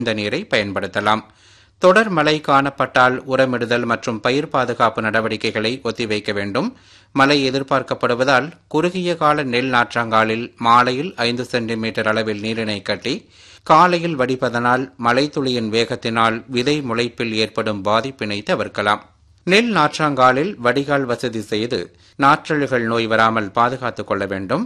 இந்த நீரை பயன்படுத்தலாம் தொடர் மழை காணப்பட்டால் உரமிடுதல் மற்றும் பயிர் பாதுகாப்பு நடவடிக்கைகளை ஒத்திவைக்க வேண்டும் மழை எதிர்பார்க்கப்படுவதால் குறுகிய கால நெல் நாற்றாங்காலில் மாலையில் ஐந்து சென்டிமீட்டர் அளவில் நீரினை கட்டி காலையில் வடிப்பதனால் மழைத்துளியின் வேகத்தினால் விதை முளைப்பில் ஏற்படும் பாதிப்பினை தவிர்க்கலாம் நெல் நாற்றாங்காலில் வடிகால் வசதி செய்து நாற்றழுகள் நோய் வராமல் பாதுகாத்துக் கொள்ள வேண்டும்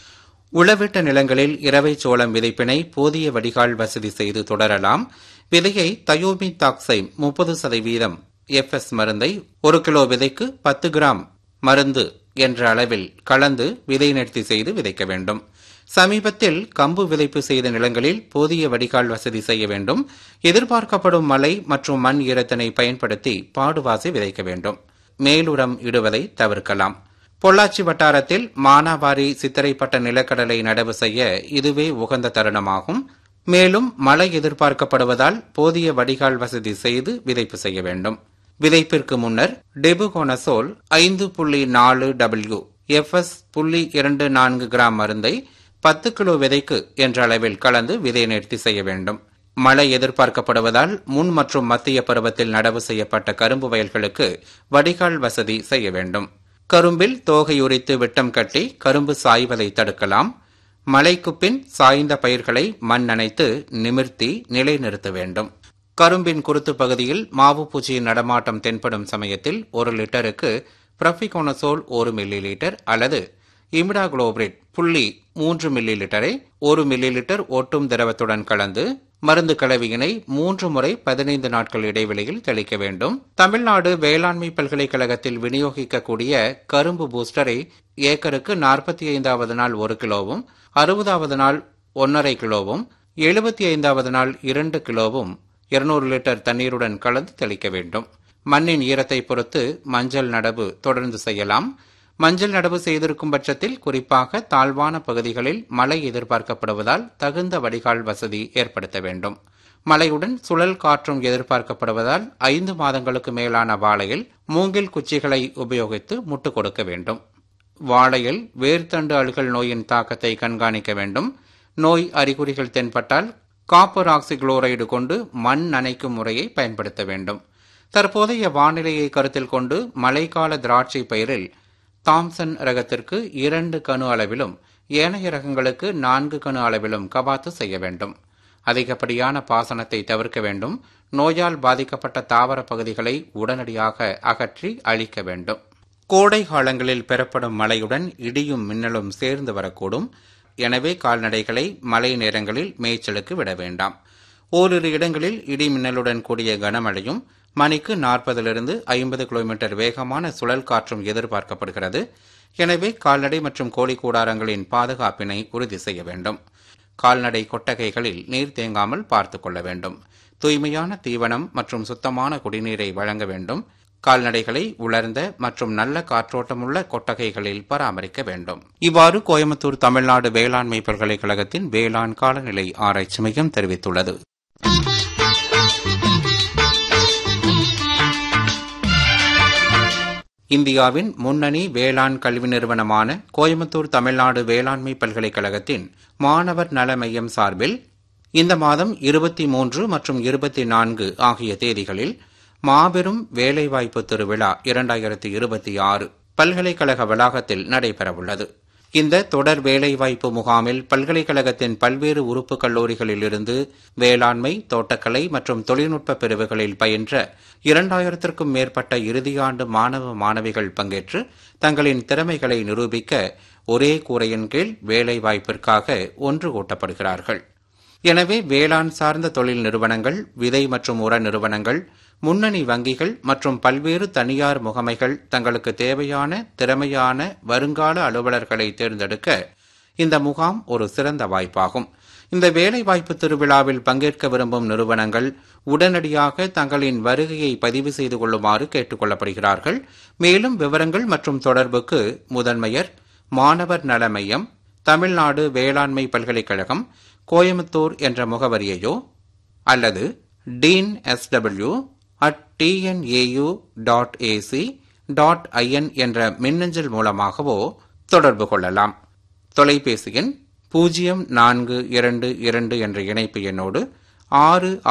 உளவிட்ட நிலங்களில் இரவை சோளம் விதைப்பினை போதிய வடிகால் வசதி செய்து தொடரலாம் விதையை தயோமி தாக்சை முப்பது சதவீதம் எஃப்எஸ் மருந்தை ஒரு கிலோ விதைக்கு பத்து கிராம் மருந்து என்ற அளவில் கலந்து விதை நிறுத்தி செய்து விதைக்க வேண்டும் சமீபத்தில் கம்பு விதைப்பு செய்த நிலங்களில் போதிய வடிகால் வசதி செய்ய வேண்டும் எதிர்பார்க்கப்படும் மழை மற்றும் மண் ஈரத்தினை பயன்படுத்தி பாடுவாசி விதைக்க வேண்டும் மேலுரம் இடுவதை தவிர்க்கலாம் பொள்ளாச்சி வட்டாரத்தில் மானாவாரி சித்திரைப்பட்ட நிலக்கடலை நடவு செய்ய இதுவே உகந்த தருணமாகும் மேலும் மழை எதிர்பார்க்கப்படுவதால் போதிய வடிகால் வசதி செய்து விதைப்பு செய்ய வேண்டும் விதைப்பிற்கு முன்னர் டெபுகோனசோல் ஐந்து புள்ளி நாலு டபிள்யூ எஃப்எஸ் புள்ளி இரண்டு நான்கு கிராம் மருந்தை பத்து கிலோ விதைக்கு என்ற அளவில் கலந்து விதை நிறுத்தி செய்ய வேண்டும் மழை எதிர்பார்க்கப்படுவதால் முன் மற்றும் மத்திய பருவத்தில் நடவு செய்யப்பட்ட கரும்பு வயல்களுக்கு வடிகால் வசதி செய்ய வேண்டும் கரும்பில் தோகை உரித்து விட்டம் கட்டி கரும்பு சாய்வதை தடுக்கலாம் மழைக்கு பின் சாய்ந்த பயிர்களை மண் நனைத்து நிமிர்த்தி நிலைநிறுத்த வேண்டும் கரும்பின் குருத்து பகுதியில் மாவு பூச்சியின் நடமாட்டம் தென்படும் சமயத்தில் ஒரு லிட்டருக்கு பிரஃபிகோனசோல் ஒரு மில்லி லிட்டர் அல்லது இமிடாகுளோபிரிட் புள்ளி மூன்று மில்லி லிட்டரை ஒரு மில்லி லிட்டர் ஒட்டும் திரவத்துடன் கலந்து மருந்து கலவையினை மூன்று முறை பதினைந்து நாட்கள் இடைவெளியில் தெளிக்க வேண்டும் தமிழ்நாடு வேளாண்மை பல்கலைக்கழகத்தில் விநியோகிக்கக்கூடிய கரும்பு பூஸ்டரை ஏக்கருக்கு நாற்பத்தி ஐந்தாவது நாள் ஒரு கிலோவும் அறுபதாவது நாள் ஒன்றரை கிலோவும் எழுபத்தி ஐந்தாவது நாள் இரண்டு கிலோவும் இருநூறு லிட்டர் தண்ணீருடன் கலந்து தெளிக்க வேண்டும் மண்ணின் ஈரத்தை பொறுத்து மஞ்சள் நடவு தொடர்ந்து செய்யலாம் மஞ்சள் நடவு செய்திருக்கும் பட்சத்தில் குறிப்பாக தாழ்வான பகுதிகளில் மழை எதிர்பார்க்கப்படுவதால் தகுந்த வடிகால் வசதி ஏற்படுத்த வேண்டும் மழையுடன் சுழல் காற்றும் எதிர்பார்க்கப்படுவதால் ஐந்து மாதங்களுக்கு மேலான வாழையில் மூங்கில் குச்சிகளை உபயோகித்து முட்டு கொடுக்க வேண்டும் வாழையில் வேர்த்தண்டு அழுகல் நோயின் தாக்கத்தை கண்காணிக்க வேண்டும் நோய் அறிகுறிகள் தென்பட்டால் காப்பர் ஆக்சிகுளோரைடு கொண்டு மண் நனைக்கும் முறையை பயன்படுத்த வேண்டும் தற்போதைய வானிலையை கருத்தில் கொண்டு மழைக்கால திராட்சை பயிரில் தாம்சன் ரகத்திற்கு இரண்டு கணு அளவிலும் ஏனைய ரகங்களுக்கு நான்கு கணு அளவிலும் கபாத்து செய்ய வேண்டும் அதிகப்படியான பாசனத்தை தவிர்க்க வேண்டும் நோயால் பாதிக்கப்பட்ட தாவர பகுதிகளை உடனடியாக அகற்றி அழிக்க வேண்டும் கோடை காலங்களில் பெறப்படும் மழையுடன் இடியும் மின்னலும் சேர்ந்து வரக்கூடும் எனவே கால்நடைகளை மழை நேரங்களில் மேய்ச்சலுக்கு விட வேண்டாம் ஓரிரு இடங்களில் இடி மின்னலுடன் கூடிய கனமழையும் மணிக்கு நாற்பதிலிருந்து ஐம்பது கிலோமீட்டர் வேகமான சுழல் காற்றும் எதிர்பார்க்கப்படுகிறது எனவே கால்நடை மற்றும் கோழி கூடாரங்களின் பாதுகாப்பினை உறுதி செய்ய வேண்டும் கால்நடை கொட்டகைகளில் நீர் தேங்காமல் பார்த்துக் கொள்ள வேண்டும் தூய்மையான தீவனம் மற்றும் சுத்தமான குடிநீரை வழங்க வேண்டும் கால்நடைகளை உலர்ந்த மற்றும் நல்ல காற்றோட்டமுள்ள கொட்டகைகளில் பராமரிக்க வேண்டும் இவ்வாறு கோயம்புத்தூர் தமிழ்நாடு வேளாண்மை பல்கலைக்கழகத்தின் வேளாண் காலநிலை ஆராய்ச்சி மையம் தெரிவித்துள்ளது இந்தியாவின் முன்னணி வேளாண் கல்வி நிறுவனமான கோயம்புத்தூர் தமிழ்நாடு வேளாண்மை பல்கலைக்கழகத்தின் மாணவர் நல மையம் சார்பில் இந்த மாதம் இருபத்தி மூன்று மற்றும் இருபத்தி நான்கு ஆகிய தேதிகளில் மாபெரும் வேலைவாய்ப்பு திருவிழா இரண்டாயிரத்தி இருபத்தி ஆறு பல்கலைக்கழக வளாகத்தில் நடைபெறவுள்ளது இந்த தொடர் வேலைவாய்ப்பு முகாமில் பல்கலைக்கழகத்தின் பல்வேறு உறுப்பு கல்லூரிகளிலிருந்து வேளாண்மை தோட்டக்கலை மற்றும் தொழில்நுட்ப பிரிவுகளில் பயின்ற இரண்டாயிரத்திற்கும் மேற்பட்ட இறுதியாண்டு மாணவ மாணவிகள் பங்கேற்று தங்களின் திறமைகளை நிரூபிக்க ஒரே கூரையின் கீழ் வேலைவாய்ப்பிற்காக ஒன்று கூட்டப்படுகிறார்கள் எனவே வேளாண் சார்ந்த தொழில் நிறுவனங்கள் விதை மற்றும் உர நிறுவனங்கள் முன்னணி வங்கிகள் மற்றும் பல்வேறு தனியார் முகமைகள் தங்களுக்கு தேவையான திறமையான வருங்கால அலுவலர்களை தேர்ந்தெடுக்க இந்த முகாம் ஒரு சிறந்த வாய்ப்பாகும் இந்த வேலைவாய்ப்பு திருவிழாவில் பங்கேற்க விரும்பும் நிறுவனங்கள் உடனடியாக தங்களின் வருகையை பதிவு செய்து கொள்ளுமாறு கேட்டுக் கொள்ளப்படுகிறார்கள் மேலும் விவரங்கள் மற்றும் தொடர்புக்கு முதன்மையர் மாணவர் நல மையம் தமிழ்நாடு வேளாண்மை பல்கலைக்கழகம் கோயம்புத்தூர் என்ற முகவரியையோ அல்லது dean SW at TNAU dot AC dot IN என்ற மின்னஞ்சல் மூலமாகவோ தொடர்பு கொள்ளலாம் தொலைபேசி எண் பூஜ்ஜியம் நான்கு இரண்டு இரண்டு என்ற இணைப்பு எண்ணோடு ஆறு